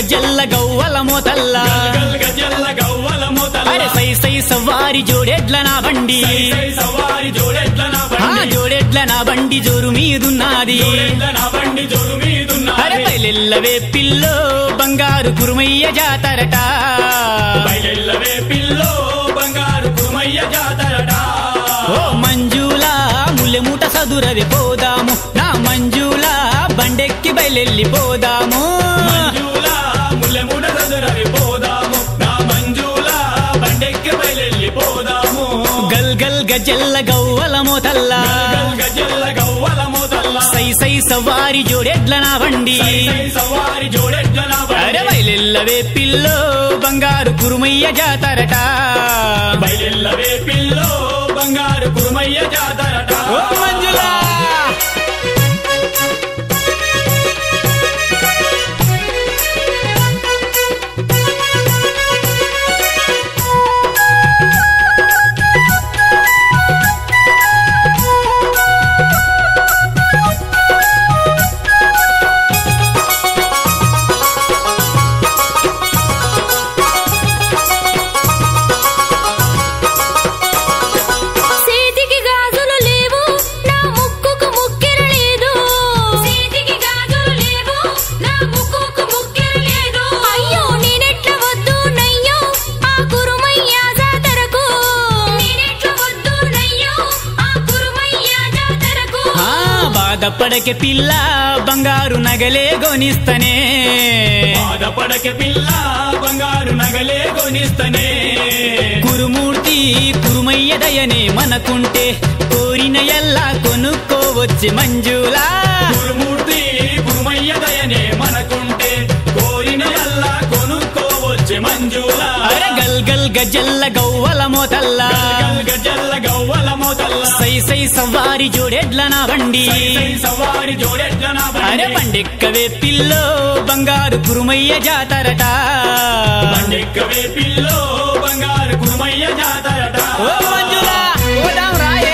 గజ్జల్ల గవ్వల మోతల్లా గల్ గజల్ల గవ్వల మోతల్ల అరే సై సై సవ్వారి జోడెడ్ల నా బండి సై సై సవారి జోడెట్ల నా ఆ బండి జోడెడ్ల నా బండి జోరు మీదున్నది జోడెట్ల నా బండి జోరు అరే మీదున్నది బయలెల్లవే పిల్లో బంగారు కురుమయ్య జాతరట బయలెల్లవే పిల్లో బంగారు కుమయ్య జాతరట ఓ మంజులా ముల్లెమూట సదురవి పోదాము నా మంజులా బండెక్కి బయలెల్లి పోదాము మంజుల ముల్లెముడ సదురవి పోదాము నా మంజుల బండెక్కి బయలెల్లి పోదాము గల్ గల్ గజల్ల గవ్వల మోతల్లా గల్ గజల్ల గవ్వల మోతల్ల సై సై సవారి జోడెడ్ల నా బండి సై సై సవారి జోడెట్ల నా అరే బండి బయలెల్లవే పిల్లో బంగారు కురుమయ్య జాతరట బయలెల్లవే పిల్లో బంగారు కుమయ్య జాతరట ఓ మంజులా చేతికి గాజులు లేవు నా ముక్కుకు ముక్కెర లేదు చేతికి గాజులు లేవు నా ముక్కుకు ముక్కెర లేదు అయ్యో నేనెట్ల వద్దు నయ్యో ఆ కురుమయ్య జాతరకు నేనెట్ల వద్దు నయ్యో ఆ కురుమయ్య జాతరకు ఆ బాధపడకే పిల్ల బంగారు నగలే గొనిస్తనే బాధపడక పిల్ల బంగారు నగలే కొనిస్తనే కురుమూర్తి కురుమయ్య దయనే మనకుంటే కోరిన ఎల్లా కొనుక్కోవచ్చు మంజులా గురుమూర్తి గురుమయ్య దయనే మనకుంటే కోరిన ఎల్లా కొనుక్కోవచ్చు మంజుల అరే గల్ గల్ గజల్ల గవ్వల మోతల్లా గల్ గజల్ల గవ్వల మోతల్ల సై సై సవారి జోడెడ్ల నా బండి సై సై సవారి జోడెట్ల నా అరే బండి బండెక్కవే పిల్లో బంగారు కురుమయ్య జాతరట బండెక్కవే పిల్లో బంగారు కురుమయ్య జాతరట ఓ మంజులా పోదాం రాయే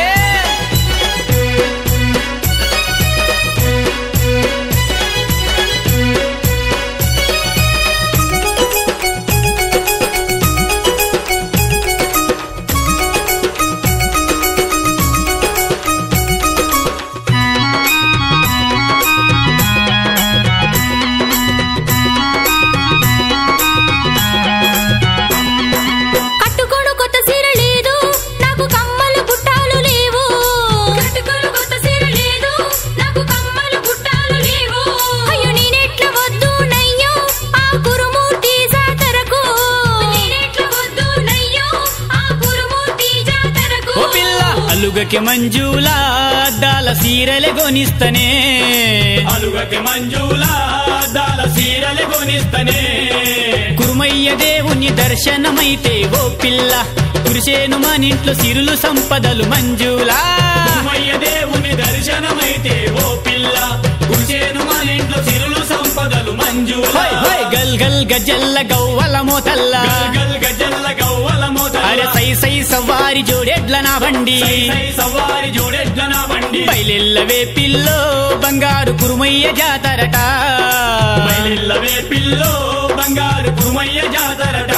కట్టుకోడు కొత్త సీర లేదు నాకు కమ్మలు బుట్టాలు లేవు కట్టుకోడు కొత్త సీర లేదు నాకు కమ్మలు బుట్టాలు లేవు అయ్యో నేనెట్ల వద్దు నయ్యో ఆ గురుమూర్తి జాతరకు నేనెట్ల వద్దు నయ్యో ఆ గురుమూర్తి జాతరకు ఓ పిల్ల అలుగకి మంజులా అద్దాల సీరలే గొనిస్తనే అలుగకి మంజుల దాల సీరలు కొనిస్తనే కురుమయ్య దేవుని దర్శనమైతే ఓ పిల్ల కురిసేను మనింట్లో సిరులు సంపదలు మంజులా కురుమయ్య దేవుని దర్శనమైతే ఓ పిల్ల కురిసేను మన ఇంట్లో సిరులు సంపదలు మంజుల హోయ్ హోయ్ గల్ గల్ గజల్ల గవ్వల మోతల్లా గల్ గజల్ల గవ్వల మోతల్ల అరే సై సై సవారి జోడెడ్ల నా బండి సై సై సవారి జోడెట్ల నా బండి బయలెల్లవే పిల్లో బంగారు కురుమయ్య జాతరట బయలెల్లవే పిల్లో బంగారు కురుమయ్య జాతరట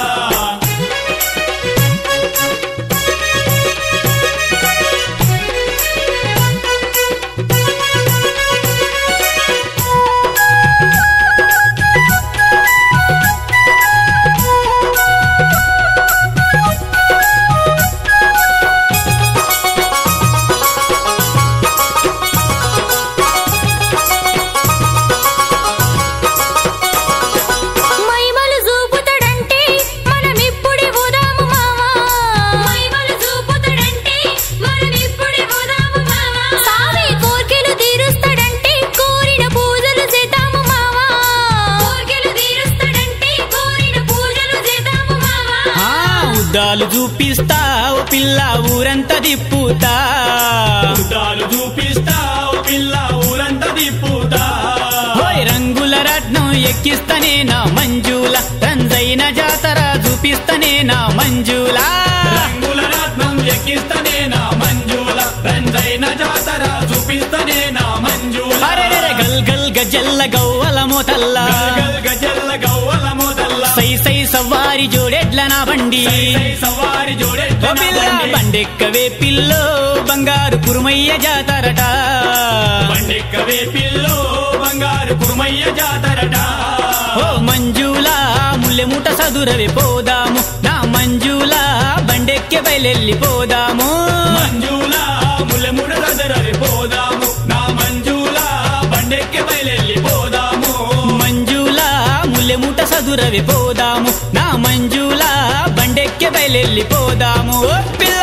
మైమలు చూపుతాడంటే మనమిప్పుడే పోదాము మావా మైమలు చూపుతాడంటే మనమిప్పుడే పోదాము మావా సామి కోర్కెలు తీరుస్తాడంటే కోరిన పూజలు చేద్దాము మావా కోర్కెలు తీరుస్తాడంటే కోరిన పూజలు చేద్దాము మావా ఆ ఉద్దాలు చూపిస్తా ఓ పిల్ల ఊరంతా దిప్పుతా ఉద్దాలు చూపిస్తా ఓ పిల్ల ఊరంతా తిప్పుతా హోయ్ రంగుల రత్నం ఎక్కిస్తనే నా మంజుల రంజైన జాతర చూపిస్తనే నా మంజుల రంగుల రత్నం ఎక్కిస్తనే నా మంజుల రంజైన జాతర చూపిస్తనే నా మంజుల అరెరెరె గల్ గల్ గజల్ల గవ్వల మోతల్లా గల్ గల్ గజల్ల సవ్వారి జోడెడ్ల నా బండి సై సై సవారి జోడెట్ల ఓ పిల్ల బండెక్కవే పిల్లో బంగారు కురుమయ్య జాతరట బండెక్కవే పిల్లో బంగారు కురుమయ్య జాతరట ఓ మంజులా ముల్లెముట సదురవి పోదాము నా మంజులా బండెక్కి బయలెల్లి పోదాము మంజుల ములెముడ దదరవి పోదాము నా మంజుల బండెక్కి బయలెల్లి పోదాము మంజులా ముల్లెముట సదురవి పోదాము నా మంజులా బండెక్కి బయలెల్లి పోదాము ఓ పిల్ల